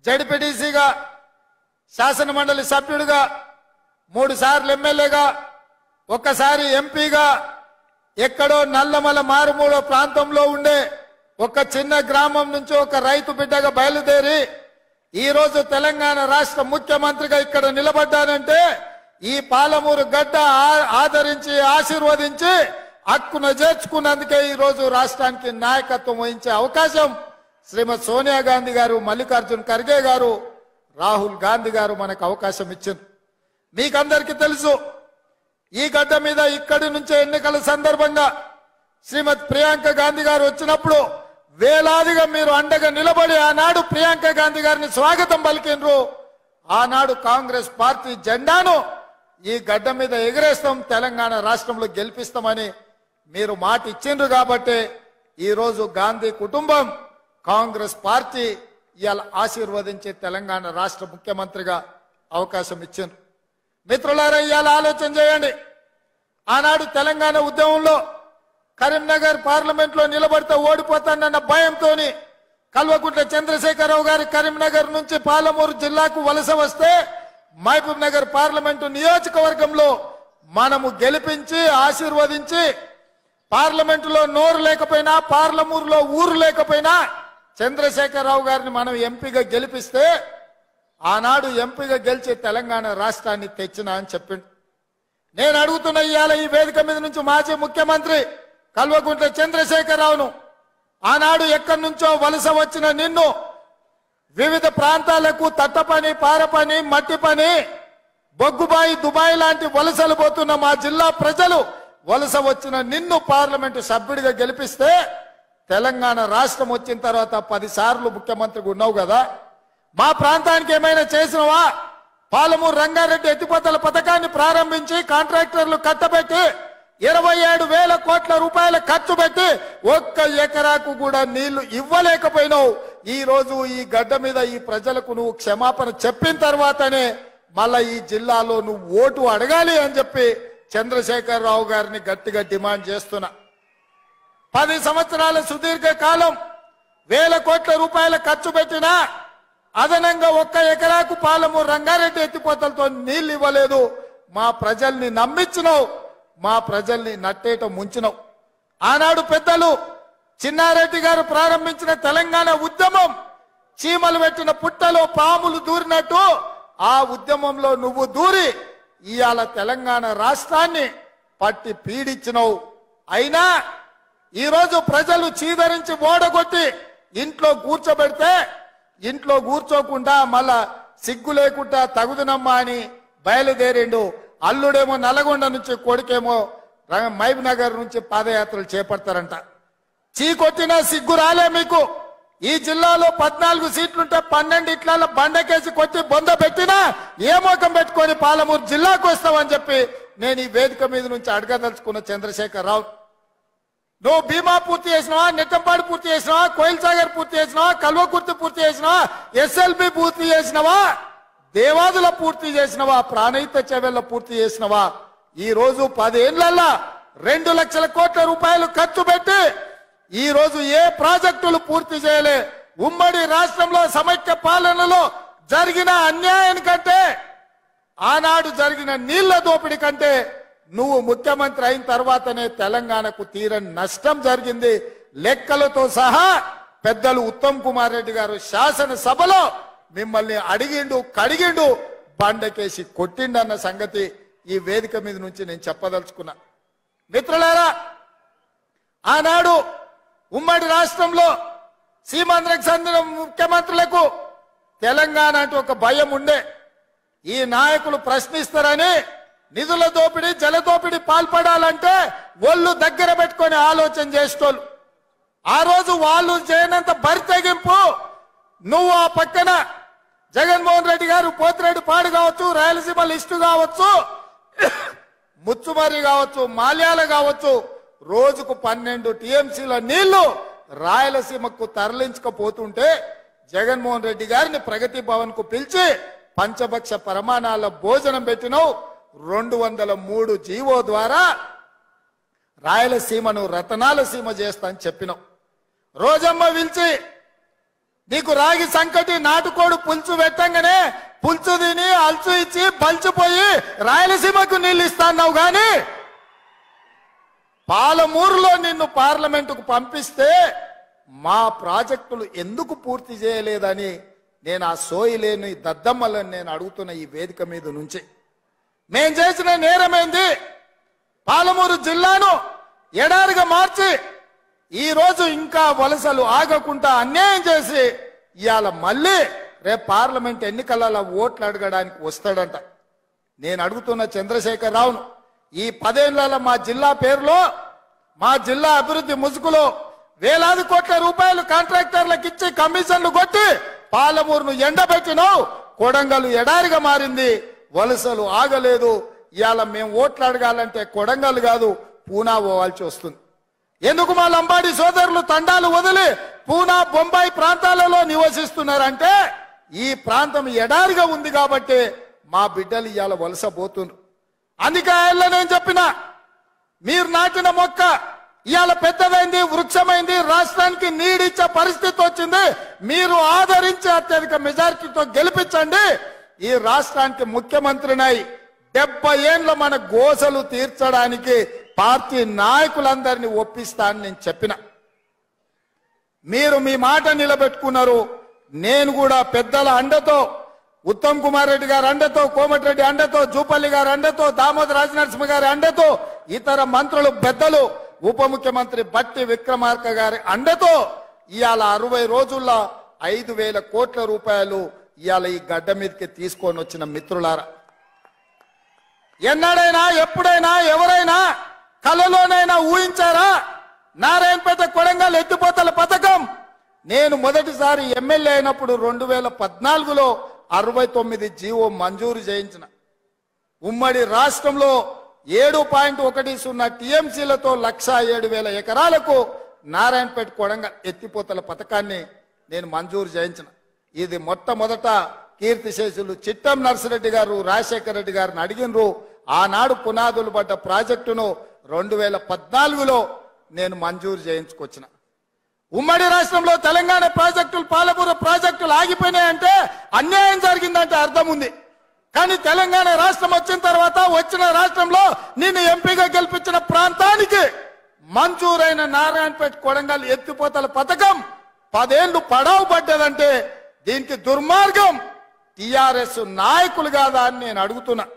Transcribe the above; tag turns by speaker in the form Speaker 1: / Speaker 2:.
Speaker 1: జడ్పీటీసీగా శాసన మండలి సభ్యుడిగా మూడు సార్లు ఎమ్మెల్యేగా ఒక్కసారి ఎంపీగా ఎక్కడో నల్లమల మారుమూల ప్రాంతంలో ఉండే ఒక చిన్న గ్రామం నుంచి ఒక రైతు బిడ్డగా బయలుదేరి ఈ రోజు తెలంగాణ రాష్ట్ర ముఖ్యమంత్రిగా ఇక్కడ నిలబడ్డానంటే ఈ పాలమూరు గడ్డ ఆ- ఆదరించి ఆశీర్వదించి హక్కున చేర్చుకున్నందుకే ఈ రోజు రాష్ట్రానికి నాయకత్వం వహించే అవకాశం శ్రీమతి సోనియా గాంధీ గారు మల్లికార్జున్ ఖర్గే గారు రాహుల్ గాంధీ గారు మనకు అవకాశం ఇచ్చింది మీకందరికీ తెలుసు ఈ గడ్డ మీద ఇక్కడి నుంచే ఎన్నికల సందర్భంగా శ్రీమతి ప్రియాంక గాంధీ గారు వచ్చినప్పుడు వేలాదిగా మీరు అండగా నిలబడి ఆనాడు ప్రియాంక గాంధీ గారిని స్వాగతం పలికినరు ఆనాడు కాంగ్రెస్ పార్టీ జెండాను ఈ గడ్డ మీద ఎగరేస్తాం తెలంగాణ రాష్ట్రంలో గెలిపిస్తామని మీరు మాట ఇచ్చిండ్రు కాబట్టి ఈ రోజు గాంధీ కుటుంబం కాంగ్రెస్ పార్టీ ఇవాళ ఆశీర్వదించి తెలంగాణ రాష్ట్ర ముఖ్యమంత్రిగా అవకాశం ఇచ్చిండ్రు మిత్రులారా ఇవాళ ఆలోచన చేయండి ఆనాడు తెలంగాణ ఉద్యమంలో కరీంనగర్ పార్లమెంట్ లో నిలబడితే ఓడిపోతానన్న భయంతో కల్వకుంట్ల చంద్రశేఖరరావు గారి కరీంనగర్ నుంచి పాలమూరు జిల్లాకు వలస వస్తే మహబూబ్ నగర్ పార్లమెంటు నియోజకవర్గంలో మనము గెలిపించి ఆశీర్వదించి పార్లమెంటులో నోరు లేకపోయినా పార్లమూరులో ఊరు లేకపోయినా చంద్రశేఖరరావు గారిని మనం ఎంపీగా గెలిపిస్తే ఆనాడు ఎంపీగా గెలిచి తెలంగాణ రాష్ట్రాన్ని తెచ్చిన అని చెప్పిండు నేను అడుగుతున్న ఇవాళ ఈ వేదిక మీద నుంచి మాజీ ముఖ్యమంత్రి కల్వకుంట్ల చంద్రశేఖరరావును ఆనాడు ఎక్కడి నుంచో వలస వచ్చిన నిన్ను వివిధ ప్రాంతాలకు తట్ట పని పార పని మట్టి పని బొగ్గుబాయి దుబాయ్ లాంటి వలసలు పోతున్న మా జిల్లా ప్రజలు వలస వచ్చిన నిన్ను పార్లమెంటు సభ్యుడిగా గెలిపిస్తే తెలంగాణ రాష్ట్రం వచ్చిన తర్వాత పది సార్లు ముఖ్యమంత్రిగా ఉన్నావు కదా మా ప్రాంతానికి ఏమైనా చేసినవా పాలమూరు రంగారెడ్డి ఎత్తిపోతల పథకాన్ని ప్రారంభించి కాంట్రాక్టర్లు కట్టబెట్టి ఇరవై ఏడు వేల కోట్ల రూపాయల ఖర్చు పెట్టి ఒక్క ఎకరాకు కూడా నీళ్లు ఇవ్వలేకపోయినావు ఈ రోజు ఈ గడ్డ మీద ఈ ప్రజలకు నువ్వు క్షమాపణ చెప్పిన తర్వాతనే మళ్ళా ఈ జిల్లాలో నువ్వు ఓటు అడగాలి అని చెప్పి చంద్రశేఖరరావు గారిని గట్టిగా డిమాండ్ చేస్తున్నా పది సంవత్సరాల సుదీర్ఘ కాలం వేల కోట్ల రూపాయల ఖర్చు పెట్టినా అదనంగా ఒక్క ఎకరాకు పాలమూరు రంగారెడ్డి ఎత్తిపోతలతో నీళ్లు ఇవ్వలేదు మా ప్రజల్ని నమ్మించినావు మా ప్రజల్ని నట్టేట ముంచినావు ఆనాడు పెద్దలు చిన్నారెడ్డి గారు ప్రారంభించిన తెలంగాణ ఉద్యమం చీమలు పెట్టిన పుట్టలో పాములు దూరినట్టు ఆ ఉద్యమంలో నువ్వు దూరి ఇవాళ తెలంగాణ రాష్ట్రాన్ని పట్టి పీడించినవు అయినా ఈరోజు ప్రజలు చీదరించి ఓడగొట్టి ఇంట్లో కూర్చోబెడితే ఇంట్లో కూర్చోకుండా మళ్ళా సిగ్గు లేకుండా తగుదునమ్మా అని బయలుదేరిండు అల్లుడేమో నల్గొండ నుంచి కొడుకేమో ర- మహబూబ్ నగర్ నుంచి పాదయాత్రలు చేపడతారంట చీ కొట్టినా సిగ్గు రాలే మీకు ఈ జిల్లాలో పద్నాలుగు సీట్లుంటే పన్నెండు ఇట్ల బండకేసి కొట్టి బొంద పెట్టినా ఏ మోకం పెట్టుకొని పాలమూరు జిల్లాకు వస్తామని చెప్పి నేను ఈ వేదిక మీద నుంచి అడగదలుచుకున్న చంద్రశేఖర్ రావు నువ్వు భీమా పూర్తి చేసినావా నెట్టంపాడు పూర్తి చేసినావా కోయిల్ సాగర్ పూర్తి చేసినావా కల్వకుర్తి పూర్తి చేసినావా ఎస్ఎల్బి పూర్తి చేసినావా దేవాదుల పూర్తి చేసినవా ప్రాణహిత చెవెళ్ళ పూర్తి చేసినవా ఈ రోజు పదేళ్లల్లా రెండు లక్షల కోట్ల రూపాయలు ఖర్చు పెట్టి ఈ రోజు ఏ ప్రాజెక్టులు పూర్తి చేయలే ఉమ్మడి రాష్ట్రంలో సమైక్య పాలనలో జరిగిన అన్యాయానికంటే ఆనాడు జరిగిన నీళ్ల దోపిడీ కంటే నువ్వు ముఖ్యమంత్రి అయిన తర్వాతనే తెలంగాణకు తీరని నష్టం జరిగింది లెక్కలతో సహా పెద్దలు ఉత్తమ్ కుమార్ రెడ్డి గారు శాసనసభలో మిమ్మల్ని అడిగిండు కడిగిండు బండకేసి కొట్టిండన్న సంగతి ఈ వేదిక మీద నుంచి నేను చెప్పదలుచుకున్నా మిత్రులారా ఆనాడు ఉమ్మడి రాష్ట్రంలో సీమాంధ్రకు చెందిన ముఖ్యమంత్రులకు తెలంగాణ అంటే ఒక భయం ఉండే ఈ నాయకులు ప్రశ్నిస్తారని నిధుల దోపిడీ జల దోపిడీ పాల్పడాలంటే ఒళ్ళు దగ్గర పెట్టుకొని ఆలోచన చేసేటోళ్ళు ఆ రోజు వాళ్ళు చేయనంత బరి తెగింపు నువ్వు ఆ పక్కన జగన్మోహన్ రెడ్డి గారు పోతిరెడ్డి పాడు కావచ్చు రాయలసీమ లిస్టు కావచ్చు ముచ్చుమరి కావచ్చు మాల్యాల కావచ్చు రోజుకు పన్నెండు టీఎంసీల నీళ్లు రాయలసీమకు తరలించకపోతుంటే జగన్మోహన్ రెడ్డి గారిని ప్రగతి భవన్ కు పిలిచి పంచభక్ష ప్రమాణాల భోజనం పెట్టినావు రెండు వందల మూడు జీవో ద్వారా రాయలసీమను రతనాల సీమ చేస్తా అని చెప్పినావు రోజమ్మ పిలిచి నీకు రాగి సంకటి నాటుకోడు పులుసు పెట్టంగానే పులుసు తిని అల్చు ఇచ్చి బలిచిపోయి రాయలసీమకు నీళ్ళు ఇస్తాన్నావు గాని పాలమూరులో నిన్ను పార్లమెంటుకు పంపిస్తే మా ప్రాజెక్టులు ఎందుకు పూర్తి చేయలేదని నేను ఆ సోయి లేని దద్దమ్మలను నేను అడుగుతున్న ఈ వేదిక మీద నుంచి మేం చేసిన నేరమేంది పాలమూరు జిల్లాను ఎడారిగా మార్చి ఈ రోజు ఇంకా వలసలు ఆగకుండా అన్యాయం చేసి ఇవాళ మళ్ళీ రేపు పార్లమెంట్ ఎన్నికలలో ఓట్లు అడగడానికి వస్తాడంట నేను అడుగుతున్న చంద్రశేఖర్ రావును ఈ పదేళ్ల మా జిల్లా పేరులో మా జిల్లా అభివృద్ధి ముసుగులో వేలాది కోట్ల రూపాయలు కాంట్రాక్టర్లకు ఇచ్చి కమిషన్లు కొట్టి పాలమూరును ఎండబెట్టినావు కొడంగలు ఎడారిగా మారింది వలసలు ఆగలేదు ఇవాళ మేము ఓట్లు అడగాలంటే కొడంగల్ కాదు పూనా పోవాల్సి వస్తుంది ఎందుకు మా లంబాడి సోదరులు తండాలు వదిలి పూనా బొంబాయి ప్రాంతాలలో నివసిస్తున్నారంటే ఈ ప్రాంతం ఎడారిగా ఉంది కాబట్టి మా బిడ్డలు ఇవాళ వలస పోతున్నారు అందుకే ఆయనలో నేను చెప్పిన మీరు నాటిన మొక్క ఇవాళ పెద్దదైంది వృక్షమైంది రాష్ట్రానికి నీడిచ్చే పరిస్థితి వచ్చింది మీరు ఆదరించి అత్యధిక మెజారిటీతో గెలిపించండి ఈ రాష్ట్రానికి ముఖ్యమంత్రినై డెబ్బై ఏండ్ల మన గోసలు తీర్చడానికి పార్టీ నాయకులందరినీ ఒప్పిస్తానని నేను చెప్పిన మీరు మీ మాట నిలబెట్టుకున్నారు నేను కూడా పెద్దల అండతో ఉత్తమ్ కుమార్ రెడ్డి గారి అండతో కోమటిరెడ్డి అండతో జూపల్లి గారి అండతో దామోదర రాజనరసింహ గారి అండతో ఇతర మంత్రులు పెద్దలు ఉప ముఖ్యమంత్రి బట్టి విక్రమార్క గారి అండతో ఇవాళ అరవై రోజుల్లో ఐదు వేల కోట్ల రూపాయలు ఇవాళ ఈ గడ్డ మీదకి తీసుకొని వచ్చిన మిత్రులారా ఎన్నడైనా ఎప్పుడైనా ఎవరైనా కలలోనైనా ఊహించారా నారాయణపేట కొడంగల్ ఎత్తిపోతల పథకం నేను మొదటిసారి ఎమ్మెల్యే అయినప్పుడు రెండు వేల పద్నాలుగులో అరవై తొమ్మిది జీవో మంజూరు చేయించిన ఉమ్మడి రాష్ట్రంలో ఏడు పాయింట్ ఒకటి సున్నా టీఎంసీలతో లక్ష ఏడు వేల ఎకరాలకు నారాయణపేట కొడంగల్ ఎత్తిపోతల పథకాన్ని నేను మంజూరు చేయించిన ఇది మొట్టమొదట కీర్తిశేషులు చిట్టం నర్సిరెడ్డి గారు రాజశేఖర రెడ్డి గారిని అడిగినరు ఆనాడు పునాదులు పడ్డ ప్రాజెక్టును రెండు వేల పద్నాలుగులో నేను మంజూరు చేయించుకొచ్చిన ఉమ్మడి రాష్ట్రంలో తెలంగాణ ప్రాజెక్టులు పాలమూరు ప్రాజెక్టులు ఆగిపోయినాయంటే అన్యాయం జరిగిందంటే అర్థం ఉంది కానీ తెలంగాణ రాష్ట్రం వచ్చిన తర్వాత వచ్చిన రాష్ట్రంలో నిన్ను ఎంపీగా గెలిపించిన ప్రాంతానికి మంజూరైన నారాయణపేట కొడంగల్ ఎత్తిపోతల పథకం పదేళ్లు పడవ పడ్డదంటే దీనికి దుర్మార్గం టిఆర్ఎస్ నాయకులు కాదా అని నేను అడుగుతున్నా